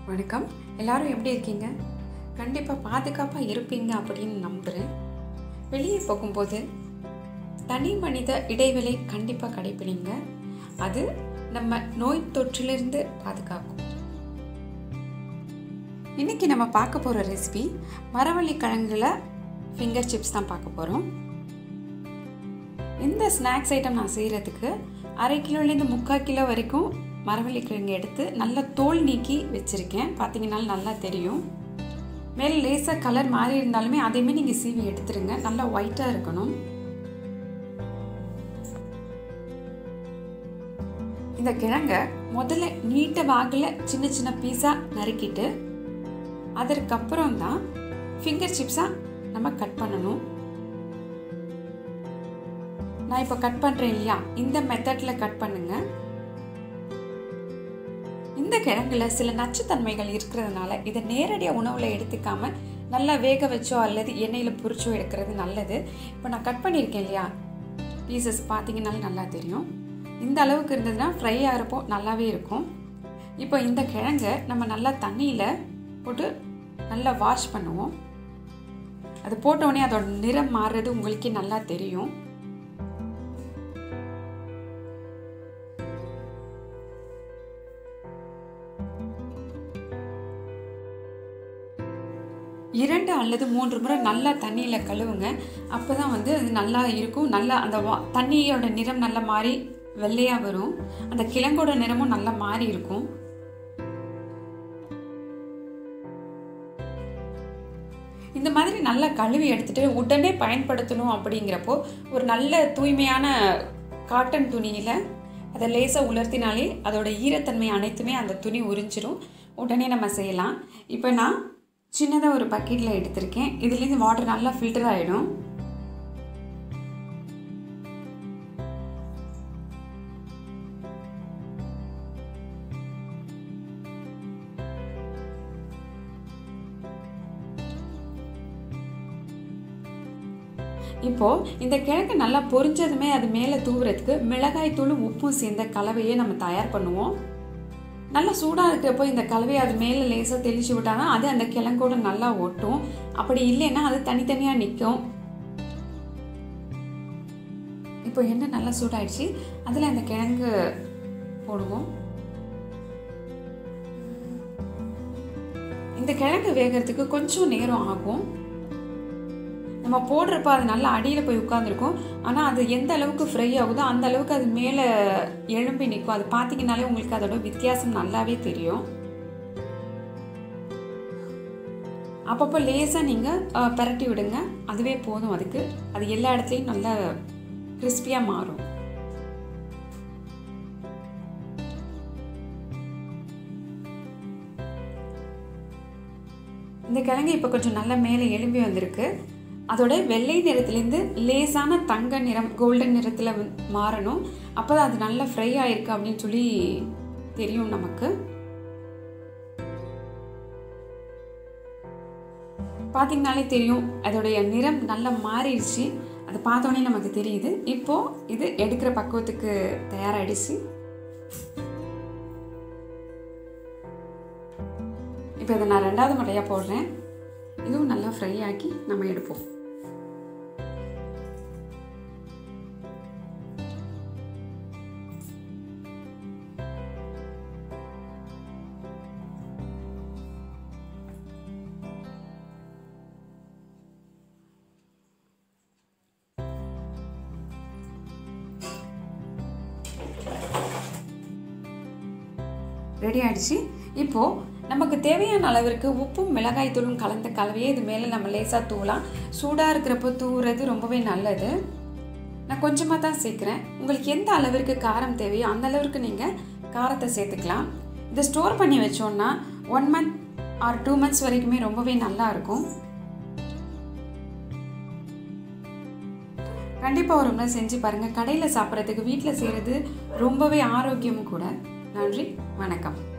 வணக்கம் எல்லாரும் எப்படி இருக்கீங்க கண்டிப்பாக பாதுகாப்பாக இருப்பீங்க அப்படின்னு நம்புகிறேன் வெளியே போகும்போது தனி மனித இடைவெளி கண்டிப்பாக கடைப்பிடிங்க அது நம்ம நோய் தொற்றிலிருந்து பாதுகாக்கும் இன்னைக்கு நம்ம பார்க்க போகிற ரெசிபி மரவள்ளி கிழங்குல ஃபிங்கர் சிப்ஸ் தான் பார்க்க போகிறோம் இந்த ஸ்நாக்ஸ் ஐட்டம் நான் செய்கிறதுக்கு அரை கிலோலேருந்து முக்கால் கிலோ வரைக்கும் மரவள்ளி கிழங்கு எடுத்து நல்லா தோல் நீக்கி வச்சுருக்கேன் பார்த்தீங்கன்னாலும் நல்லா தெரியும் மேலே லேசாக கலர் மாறி இருந்தாலுமே அதையுமே நீங்கள் சீவி எடுத்துருங்க நல்லா ஒயிட்டாக இருக்கணும் இந்த கிழங்க முதல்ல நீட்ட வாகில் சின்ன சின்ன பீஸாக நறுக்கிட்டு அதற்கப்புறம் தான் ஃபிங்கர் சிப்ஸாக நம்ம கட் பண்ணணும் நான் இப்போ கட் பண்ணுறேன் இல்லையா இந்த மெத்தடில் கட் பண்ணுங்க இந்த கிழங்குல சில நச்சுத்தன்மைகள் இருக்கிறதுனால இதை நேரடியாக உணவில் எடுத்துக்காம நல்லா வேக வச்சோ அல்லது எண்ணெயில் பொரிச்சோ எடுக்கிறது நல்லது இப்போ நான் கட் பண்ணியிருக்கேன் இல்லையா பீசஸ் பார்த்தீங்கன்னாலும் நல்லா தெரியும் இந்த அளவுக்கு இருந்ததுன்னா ஃப்ரை ஆகிறப்போ நல்லாவே இருக்கும் இப்போ இந்த கிழங்கை நம்ம நல்லா தண்ணியில் போட்டு நல்லா வாஷ் பண்ணுவோம் அது போட்டோடனே அதோட நிறம் மாறுறது உங்களுக்கே நல்லா தெரியும் இரண்டு அல்லது மூன்று முறை நல்லா தண்ணியில் கழுவுங்க அப்போ தான் வந்து அது நல்லா இருக்கும் நல்லா அந்த வா தண்ணியோட நிறம் நல்லா மாறி வெள்ளையாக வரும் அந்த கிழங்கோட நிறமும் நல்லா மாறி இருக்கும் இந்த மாதிரி நல்லா கழுவி எடுத்துட்டு உடனே பயன்படுத்தணும் அப்படிங்கிறப்போ ஒரு நல்ல தூய்மையான காட்டன் துணியில் அதை லேசாக உலர்த்தினாலே அதோட ஈரத்தன்மை அனைத்துமே அந்த துணி உறிஞ்சிரும் உடனே நம்ம செய்யலாம் இப்போ நான் சின்னதாக ஒரு பக்கெட்டில் எடுத்திருக்கேன் இதுலேருந்து வாட்டர் நல்லா ஃபில்டர் ஆகிடும் இப்போ இந்த கிழங்கு நல்லா பொரிஞ்சதுமே அது மேலே தூவுறதுக்கு மிளகாய் தூளும் உப்பும் சேர்ந்த கலவையை நம்ம தயார் பண்ணுவோம் நல்லா சூடாக இருக்கிறப்போ இந்த கலவையை அது மேலே லேசாக தெளிச்சு விட்டாதான் அது அந்த கிழங்கோட நல்லா ஒட்டும் அப்படி இல்லைன்னா அது தனித்தனியாக நிற்கும் இப்போ எண்ணெய் நல்லா சூடாயிடுச்சு அதில் அந்த கிழங்கு போடுவோம் இந்த கிழங்கு வேகிறதுக்கு கொஞ்சம் நேரம் ஆகும் நம்ம போடுறப்ப அது நல்லா அடியில் போய் உட்காந்துருக்கும் ஆனால் அது எந்த அளவுக்கு ஃப்ரை ஆகுதோ அந்த அளவுக்கு அது மேலே எழும்பி நிற்கும் அது பார்த்தீங்கனாலே உங்களுக்கு அதோட வித்தியாசம் நல்லாவே தெரியும் அப்பப்போ லேசாக நீங்கள் பரட்டி விடுங்க அதுவே போதும் அதுக்கு அது எல்லா இடத்துலையும் நல்லா கிறிஸ்பியாக மாறும் இந்த கிழங்கு இப்போ கொஞ்சம் நல்லா மேலே எழும்பி வந்திருக்கு அதோட வெள்ளை நிறத்துலேருந்து லேசான தங்க நிறம் கோல்டன் நிறத்தில் மாறணும் அப்போ தான் அது நல்லா ஃப்ரை ஆயிருக்கு அப்படின்னு சொல்லி தெரியும் நமக்கு பார்த்தீங்கனாலே தெரியும் அதோடைய நிறம் நல்லா மாறிடுச்சு அதை பார்த்தோன்னே நமக்கு தெரியுது இப்போது இது எடுக்கிற பக்குவத்துக்கு தயாராகிடுச்சு இப்போ இதை நான் ரெண்டாவது முறையாக போடுறேன் இதுவும் நல்லா ஃப்ரை ஆக்கி நம்ம எடுப்போம் ரெடி ஆயிடுச்சு இப்போது நமக்கு தேவையான அளவிற்கு உப்பும் மிளகாய் தூளும் கலந்த கலவையே இது மேலே நம்ம லேசாக தூவலாம் சூடாக இருக்கிறப்போ தூவுறது ரொம்பவே நல்லது நான் கொஞ்சமாக தான் சேர்க்குறேன் உங்களுக்கு எந்த அளவிற்கு காரம் தேவையோ அந்த அளவிற்கு நீங்கள் காரத்தை சேர்த்துக்கலாம் இதை ஸ்டோர் பண்ணி வச்சோன்னா one month or two months வரைக்குமே ரொம்பவே நல்லா இருக்கும் கண்டிப்பாக ஒரு முறை செஞ்சு பாருங்கள் கடையில் சாப்பிட்றதுக்கு வீட்டில் செய்கிறது ரொம்பவே ஆரோக்கியமும் கூட நன்றி வணக்கம்